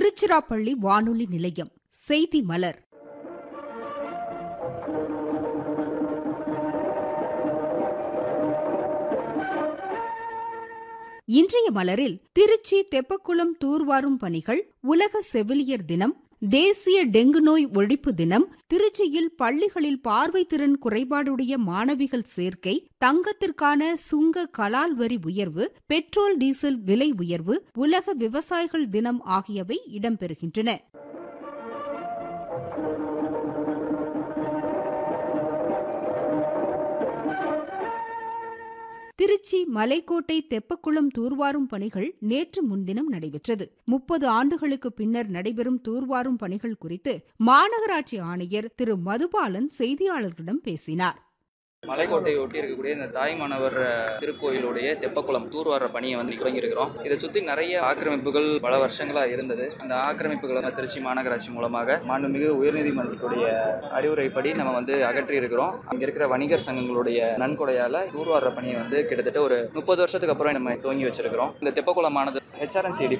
திருச்சிராப்பள்ளி வானொலி நிலையம் செய்தி மலர் இன்றைய மலரில் திருச்சி தெப்பக்குளம் தூர்வாரும் பணிகள் உலக செவிலியர் தினம் தேசிய டெங்கு நோய் ஒழிப்பு தினம் திருச்சியில் பள்ளிகளில் பார்வைத்திறன் குறைபாடுடைய மாணவிகள் சேர்க்கை தங்கத்திற்கான சுங்க கலால் வரி உயர்வு பெட்ரோல் டீசல் விலை உயர்வு உலக விவசாயிகள் தினம் ஆகியவை இடம்பெறுகின்றன திருச்சி மலைக்கோட்டை தெப்பக்குளம் தூர்வாரும் பணிகள் நேற்று முன்தினம் நடைபெற்றது முப்பது ஆண்டுகளுக்கு பின்னர் நடைபெறும் தூர்வாரும் பணிகள் குறித்து மாநகராட்சி ஆணையர் திரு மதுபாலன் செய்தியாளர்களிடம் பேசினார் மலைக்கோட்டையை ஒட்டி இருக்கக்கூடிய இந்த தாய்மானவர் திருக்கோயிலுடைய தெப்பக்குளம் தூர்வார பணியை வந்து தொடங்கி இருக்கிறோம் இதை சுற்றி நிறைய ஆக்கிரமிப்புகள் பல வருஷங்களா இருந்தது அந்த ஆக்கிரமிப்புகளை நம்ம திருச்சி மாநகராட்சி மூலமாக மாண்புமிகு உயர்நீதிமன்றத்துடைய அறிவுரைப்படி நம்ம வந்து அகற்றி இருக்கிறோம் அங்க இருக்கிற வணிகர் சங்கங்களுடைய நன்கொடையால தூர்வார பணியை வந்து கிட்டத்தட்ட ஒரு முப்பது வருஷத்துக்கு அப்புறம் நம்ம துவங்கி வச்சிருக்கிறோம் இந்த தெப்பக்குளமானது ஹெச்ஆர்என்சி